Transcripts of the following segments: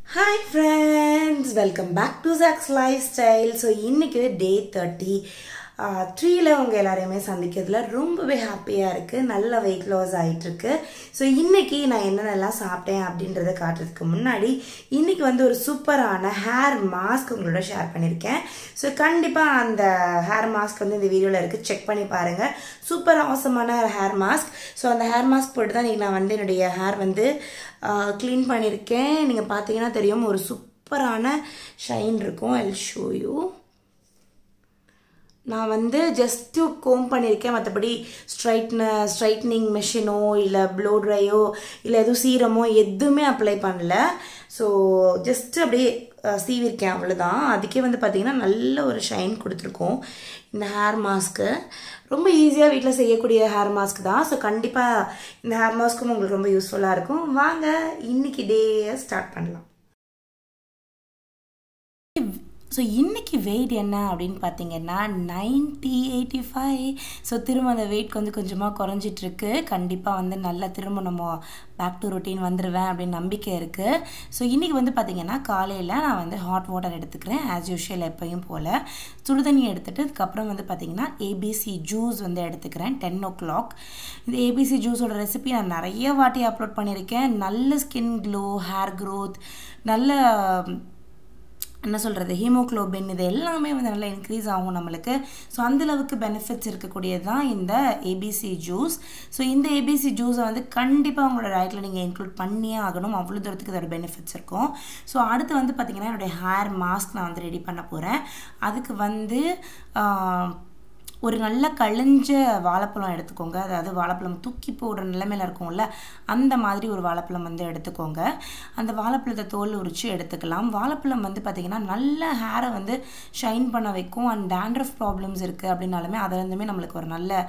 hi friends welcome back to Jack's lifestyle so இன்றைக்கி day thirty த்ரீல உங்க எல்லாரையுமே சந்திக்கிறதுல ரொம்பவே ஹாப்பியாக இருக்குது நல்ல வெயிட் லாஸ் ஆகிட்டுருக்கு ஸோ இன்றைக்கி நான் என்னென்னலாம் சாப்பிட்டேன் அப்படின்றத காட்டுறதுக்கு முன்னாடி இன்றைக்கி வந்து ஒரு சூப்பரான ஹேர் மாஸ்க் உங்களோட ஷேர் பண்ணியிருக்கேன் ஸோ கண்டிப்பாக அந்த ஹேர் மாஸ்க் வந்து இந்த வீடியோவில் இருக்குது செக் பண்ணி பாருங்கள் சூப்பர் அவசமான ஹேர் மாஸ்க் ஸோ அந்த ஹேர் மாஸ்க் போட்டு தான் நீங்கள் நான் வந்து என்னுடைய ஹேர் வந்து க்ளீன் பண்ணியிருக்கேன் நீங்கள் பார்த்தீங்கன்னா தெரியும் ஒரு சூப்பரான ஷைன் இருக்கும் ஐ ஷோ யூ நான் வந்து ஜஸ்ட்டு கோம் பண்ணியிருக்கேன் மற்றபடி ஸ்ட்ரைட்ன ஸ்ட்ரைட்னிங் மெஷினோ இல்லை ப்ளோ ட்ரையோ இல்லை எதுவும் சீரமோ எதுவுமே அப்ளை பண்ணல ஸோ ஜஸ்ட்டு அப்படியே சீவிருக்கேன் அவ்வளோதான் அதுக்கே வந்து பார்த்திங்கன்னா நல்ல ஒரு ஷைன் கொடுத்துருக்கோம் இந்த ஹேர் மாஸ்க்கு ரொம்ப ஈஸியாக வீட்டில் செய்யக்கூடிய ஹேர் மாஸ்க் தான் ஸோ கண்டிப்பாக இந்த ஹேர் மாஸ்க்கும் உங்களுக்கு ரொம்ப யூஸ்ஃபுல்லாக இருக்கும் வாங்க இன்னைக்கு டேயை ஸ்டார்ட் பண்ணலாம் ஸோ இன்றைக்கி வெயிட் என்ன அப்படின்னு பார்த்தீங்கன்னா நைன்ட்டி எயிட்டி ஃபைவ் ஸோ திரும்ப அந்த வெயிட் கொஞ்சம் கொஞ்சமாக குறைஞ்சிட்ருக்கு கண்டிப்பாக வந்து நல்லா திரும்ப நம்ம பேக் டு ரொட்டீன் வந்துடுவேன் அப்படின்னு நம்பிக்கை இருக்குது ஸோ இன்றைக்கி வந்து பார்த்திங்கன்னா காலையில் நான் வந்து ஹாட் வாட்டர் எடுத்துக்கிறேன் ஆஸ் யூஷுவல் எப்பயும் போல் சுடுதண்ணி எடுத்துகிட்டு அதுக்கப்புறம் வந்து பார்த்திங்கன்னா ஏபிசி ஜூஸ் வந்து எடுத்துக்கிறேன் டென் ஓ கிளாக் இந்த ஏபிசி ஜூஸோட ரெசிபி நான் நிறைய வாட்டி அப்லோட் பண்ணியிருக்கேன் நல்ல ஸ்கின் க்ளோ ஹேர் க்ரோத் நல்ல என்ன சொல்கிறது ஹீமோக்ளோபின் இது எல்லாமே வந்து நல்லா இன்க்ரீஸ் ஆகும் நம்மளுக்கு ஸோ அந்தளவுக்கு பெனிஃபிட்ஸ் இருக்கக்கூடியது தான் இந்த ஏபிசி ஜூஸ் ஸோ இந்த ஏபிசி ஜூஸை வந்து கண்டிப்பாக உங்களோட டயட்டில் நீங்கள் இன்க்ளூட் பண்ணியே ஆகணும் அவ்வளோ தூரத்துக்கு இதோட பெனிஃபிட்ஸ் இருக்கும் ஸோ அடுத்து வந்து பார்த்திங்கன்னா என்னுடைய ஹேர் மாஸ்க் நான் வந்து ரெடி பண்ண போகிறேன் அதுக்கு வந்து ஒரு நல்ல கழிஞ்ச வாழைப்பழம் எடுத்துக்கோங்க அதாவது வாழைப்பழம் தூக்கி போடுற நிலைமையில் இருக்கும்ல அந்த மாதிரி ஒரு வாழைப்பழம் வந்து எடுத்துக்கோங்க அந்த வாழைப்பழத்தை தோல் உரித்து எடுத்துக்கலாம் வாழைப்பழம் வந்து பார்த்திங்கன்னா நல்ல ஹேரை வந்து ஷைன் பண்ண வைக்கும் அண்ட் டேண்ட்ரஃப் ப்ராப்ளம்ஸ் இருக்குது அப்படின்னாலுமே அதுலேருந்துமே நம்மளுக்கு ஒரு நல்ல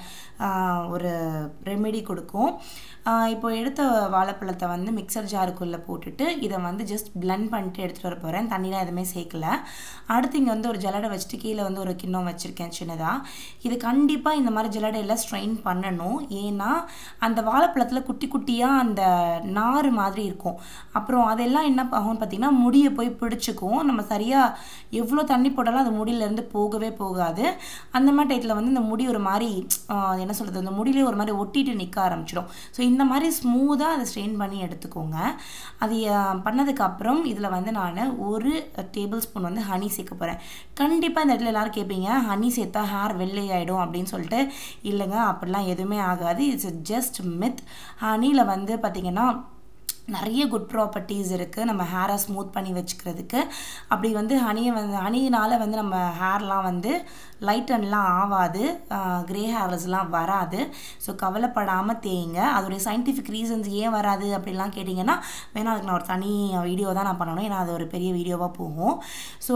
ஒரு ரெமெடி கொடுக்கும் இப்போ எடுத்த வாழைப்பழத்தை வந்து மிக்சர் ஜாருக்குள்ளே போட்டுட்டு இதை வந்து ஜஸ்ட் பிளண்ட் பண்ணிட்டு எடுத்துகிட்டு வர போகிறேன் தண்ணிலாம் எதுவுமே சேர்க்கல அடுத்து இங்கே வந்து ஒரு ஜலடை வச்சுட்டு கீழே வந்து ஒரு கிண்ணம் வச்சுருக்கேன் சின்னதாக இது கண்டிப்பாக இந்த மாதிரி ஜலடையில் ஸ்ட்ரெயின் பண்ணணும் ஏன்னா அந்த வாழைப்பழத்தில் குட்டி குட்டியாக அந்த நார் மாதிரி இருக்கும் அப்புறம் அதெல்லாம் என்ன ஆகும்னு பார்த்திங்கன்னா முடியை போய் பிடிச்சிக்கும் நம்ம சரியாக எவ்வளோ தண்ணி போட்டாலும் அது முடியிலேருந்து போகவே போகாது அந்த மாதிரி டயத்தில் வந்து இந்த முடி ஒரு மாதிரி என்ன சொல்கிறது அந்த முடியிலே ஒரு மாதிரி ஒட்டிட்டு நிற்க ஆரம்பிச்சிடும் ஸோ இந்த மாதிரி ஸ்மூத்தாக அதை ஸ்ட்ரெயின் பண்ணி எடுத்துக்கோங்க அது பண்ணதுக்கப்புறம் இதில் வந்து நான் ஒரு டேபிள் ஸ்பூன் வந்து ஹனி சேர்க்க போகிறேன் கண்டிப்பாக இந்த இடத்துல எல்லோரும் கேட்பீங்க ஹனி சேர்த்தா ஹேர் வெள்ளை ஆகிடும் அப்படின்னு சொல்லிட்டு இல்லைங்க அப்படிலாம் எதுவுமே ஆகாது இட்ஸ் ஜஸ்ட் மித் ஹனியில் வந்து பார்த்திங்கன்னா நிறைய குட் ப்ராப்பர்ட்டிஸ் இருக்குது நம்ம ஹேரை ஸ்மூத் பண்ணி வச்சுக்கிறதுக்கு அப்படி வந்து ஹனியை வந்து ஹனியினால் வந்து நம்ம ஹேர்லாம் வந்து லைட் அண்ட்லாம் ஆகாது க்ரே ஹேர்ஸ்லாம் வராது ஸோ கவலைப்படாமல் தேங்க அதோடைய சயின்டிஃபிக் ரீசன்ஸ் ஏன் வராது அப்படிலாம் கேட்டிங்கன்னா வேணால் அதுக்கு நான் ஒரு தனி வீடியோ தான் நான் பண்ணணும் ஏன்னா அது ஒரு பெரிய வீடியோவாக போகும் ஸோ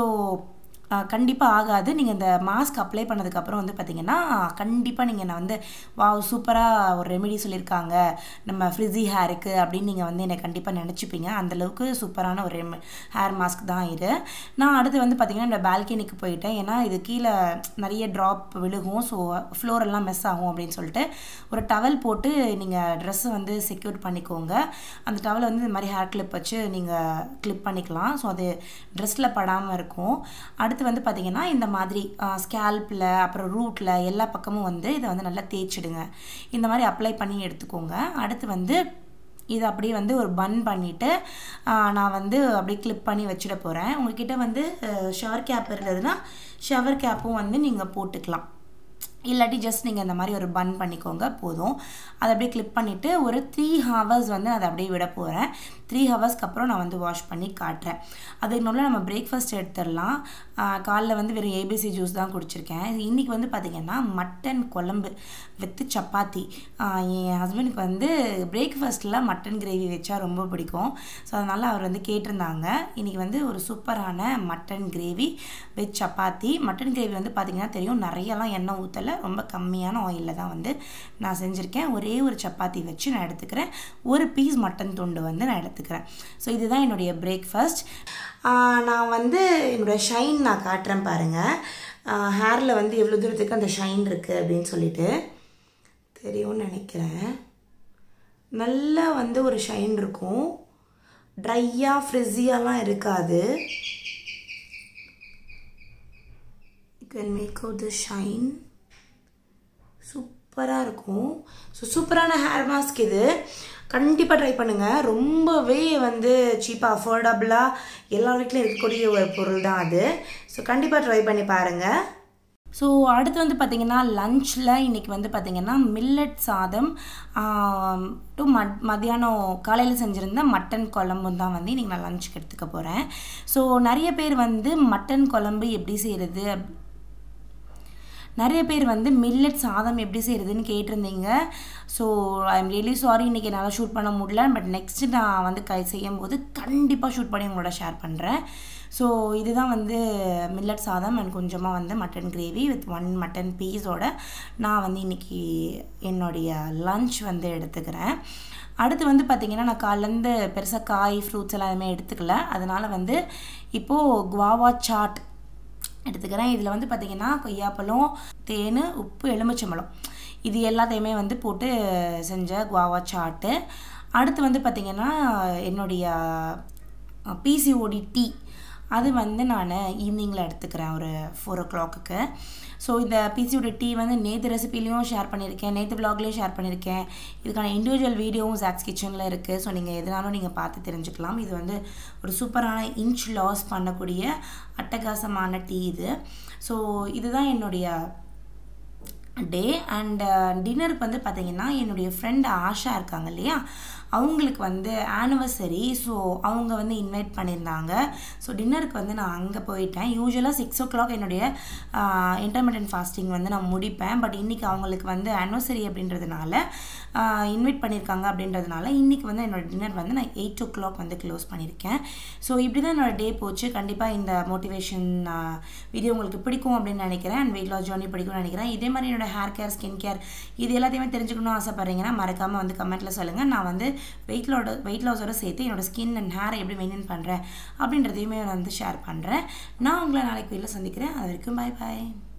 கண்டிப்பாக ஆகாது நீங்கள் இந்த மாஸ்க் அப்ளை பண்ணதுக்கப்புறம் வந்து பார்த்திங்கன்னா கண்டிப்பாக நீங்கள் நான் வந்து வா சூப்பராக ஒரு ரெமெடி சொல்லியிருக்காங்க நம்ம ஃப்ரிஸி ஹேருக்கு அப்படின்னு நீங்கள் வந்து என்னை கண்டிப்பாக நினச்சிப்பீங்க அந்தளவுக்கு சூப்பரான ஒரு ரெம ஹேர் மாஸ்க் தான் இது நான் அடுத்து வந்து பார்த்திங்கன்னா இந்த பால்கனிக்கு போயிட்டேன் ஏன்னா இது கீழே நிறைய ட்ராப் விழுகும் ஸோ ஃப்ளோரெல்லாம் மெஸ் ஆகும் அப்படின்னு சொல்லிட்டு ஒரு டவல் போட்டு நீங்கள் ட்ரெஸ்ஸை வந்து செக்யூர் பண்ணிக்கோங்க அந்த டவலை வந்து இந்த மாதிரி ஹேர் கிளிப் வச்சு நீங்கள் கிளிப் பண்ணிக்கலாம் ஸோ அது ட்ரெஸ்ஸில் படாமல் இருக்கும் அடுத்து வந்து பார்த்திங்கன்னா இந்த மாதிரி ஸ்கேல்பில் அப்புறம் ரூட்டில் எல்லா பக்கமும் வந்து இதை வந்து நல்லா தேய்ச்சிடுங்க இந்த மாதிரி அப்ளை பண்ணி எடுத்துக்கோங்க அடுத்து வந்து இதை அப்படியே வந்து ஒரு பன் பண்ணிவிட்டு நான் வந்து அப்படியே கிளிப் பண்ணி வச்சிட போகிறேன் உங்ககிட்ட வந்து ஷவர் கேப் இருந்ததுன்னா ஷவர் கேப்பும் வந்து நீங்கள் போட்டுக்கலாம் இல்லாட்டி ஜஸ்ட் நீங்கள் இந்த மாதிரி ஒரு பன் பண்ணிக்கோங்க போதும் அதை அப்படியே கிளிப் பண்ணிவிட்டு ஒரு த்ரீ ஹவர்ஸ் வந்து அதை அப்படியே விட போகிறேன் த்ரீ ஹவர்ஸ்க்கு அப்புறம் நான் வந்து வாஷ் பண்ணி காட்டுறேன் அதுக்கு நல்ல நம்ம பிரேக்ஃபாஸ்ட் எடுத்துடலாம் காலைல வந்து வெறும் ஏபிசி ஜூஸ் தான் குடிச்சிருக்கேன் இன்றைக்கி வந்து பார்த்திங்கன்னா மட்டன் குழம்பு வித்து சப்பாத்தி என் ஹஸ்பண்டுக்கு வந்து பிரேக்ஃபாஸ்ட்டில் மட்டன் கிரேவி வச்சா ரொம்ப பிடிக்கும் ஸோ அதனால் அவர் வந்து கேட்டிருந்தாங்க இன்றைக்கி வந்து ஒரு சூப்பரான mutton gravy with chapati mutton gravy வந்து பார்த்திங்கன்னா தெரியும் நிறையலாம் எண்ணெய் ஊற்றலை ரொம்ப கம்மியான ஆயிலில் தான் வந்து நான் செஞ்சுருக்கேன் ஒரே ஒரு சப்பாத்தி வச்சு நான் எடுத்துக்கிறேன் ஒரு பீஸ் மட்டன் துண்டு வந்து நான் எடுத்துக்கிறேன் ஸோ இதுதான் என்னுடைய பிரேக்ஃபாஸ்ட் நான் வந்து என்னோடய ஷைன் நான் காட்டுறேன் பாருங்கள் ஹேரில் வந்து எவ்வளோ தூரத்துக்கு அந்த ஷைன் இருக்குது அப்படின்னு சொல்லிட்டு தெரியும்னு நினைக்கிறேன் நல்லா வந்து ஒரு ஷைன் இருக்கும் ட்ரையாக ஃப்ரிஸியாலாம் இருக்காது you can make out the shine சூப்பராக இருக்கும் ஸோ சூப்பரான ஹேர் மாஸ்க் இது கண்டிப்பாக ட்ரை பண்ணுங்கள் ரொம்பவே வந்து சீப்பாக அஃபோர்டபுளாக எல்லா வீட்லையும் இருக்கக்கூடிய ஒரு பொருள் தான் அது ஸோ கண்டிப்பாக ட்ரை பண்ணி பாருங்கள் ஸோ அடுத்து வந்து பார்த்திங்கன்னா லஞ்சில் இன்றைக்கி வந்து பார்த்திங்கன்னா மில்லட் சாதம் டு மத் மத்தியானம் காலையில் செஞ்சுருந்த மட்டன் குழம்பு தான் வந்து இன்றைக்கி நான் லஞ்சுக்கு எடுத்துக்க போகிறேன் ஸோ நிறைய பேர் வந்து மட்டன் குழம்பு எப்படி செய்கிறது நிறைய பேர் வந்து மில்லட் சாதம் எப்படி செய்கிறதுன்னு கேட்டிருந்தீங்க so I am really sorry இன்றைக்கி என்னால் ஷூட் பண்ண முடியல பட் நெக்ஸ்ட்டு நான் வந்து கை செய்யும் போது கண்டிப்பாக ஷூட் பண்ணி உங்களோட ஷேர் பண்ணுறேன் ஸோ இதுதான் வந்து மில்லட் சாதம் அண்ட் கொஞ்சமாக வந்து mutton gravy with one mutton பீஸோட நான் வந்து இன்றைக்கி என்னுடைய லன்ச் வந்து எடுத்துக்கிறேன் அடுத்து வந்து பார்த்திங்கன்னா நான் காலேருந்து பெருசாக காய் ஃப்ரூட்ஸ் எல்லாம் எதுவுமே எடுத்துக்கல அதனால் வந்து இப்போது குவாவா சாட் எடுத்துக்கிறேன் இதில் வந்து பார்த்திங்கன்னா கொய்யாப்பழம் தேன் உப்பு எலுமிச்சம்பழம் இது எல்லாத்தையுமே வந்து போட்டு செஞ்ச குவாவா சாட்டு அடுத்து வந்து பார்த்திங்கன்னா என்னுடைய பிசிஓடி டீ அது வந்து நான் ஈவினிங்கில் எடுத்துக்கிறேன் ஒரு ஃபோர் ஓ கிளாக்குக்கு ஸோ இந்த பிசியோட டீ வந்து நேற்று ரெசிபிலையும் ஷேர் பண்ணியிருக்கேன் நேற்று விலாக்லேயும் ஷேர் பண்ணியிருக்கேன் இதுக்கான இண்டிவிஜுவல் வீடியோவும் ஜாக்ஸ் கிச்சனில் இருக்குது ஸோ நீங்கள் எதுனாலும் நீங்கள் பார்த்து தெரிஞ்சுக்கலாம் இது வந்து ஒரு சூப்பரான இன்ச் லாஸ் பண்ணக்கூடிய அட்டகாசமான டீ இது ஸோ இதுதான் என்னுடைய டே அண்ட் டின்னருக்கு வந்து பார்த்திங்கன்னா என்னுடைய ஃப்ரெண்ட் ஆஷா இருக்காங்க இல்லையா அவங்களுக்கு வந்து ஆனிவர்சரி ஸோ அவங்க வந்து இன்வைட் பண்ணியிருந்தாங்க ஸோ டின்னருக்கு வந்து நான் அங்கே போயிட்டேன் யூஸ்வலாக சிக்ஸ் ஓ கிளாக் என்னுடைய இன்டர்மீடியன்ட் ஃபாஸ்டிங் வந்து நான் முடிப்பேன் பட் இன்றைக்கி அவங்களுக்கு வந்து ஆனிவர்சரி அப்படின்றதுனால இன்வைட் பண்ணியிருக்காங்க அப்படின்றதுனால இன்றைக்கி வந்து என்னோடய டின்னர் வந்து நான் எயிட் ஓ கிளாக் வந்து க்ளோஸ் பண்ணியிருக்கேன் ஸோ இப்படி தான் என்னோடய டே போச்சு கண்டிப்பாக இந்த மோட்டிவேஷன் வீடியோ உங்களுக்கு பிடிக்கும் அப்படின்னு நினைக்கிறேன் அண்ட் வெயிட் லாஸ் ஜேர்னி பிடிக்கும்னு நினைக்கிறேன் இதே மாதிரி என்னோட ஹேர் கேர் ஸ்கின் கேர் இது எல்லாத்தையுமே தெரிஞ்சுக்கணும்னு ஆசைப்பட்றீங்கன்னா மறக்காமல் வந்து கமெண்ட்டில் சொல்லுங்கள் நான் வந்து வெயிட் லோட வெயிட் லாஸோட சேர்த்து என்னோடய ஸ்கின் அண்ட் ஹேரை எப்படி மெயின்டைன் பண்ணுறேன் அப்படின்றதையுமே நான் வந்து ஷேர் பண்ணுறேன் நான் உங்களை நாளைக்கு வீட்டில் சந்திக்கிறேன் அது வரைக்கும் பாய் பாய்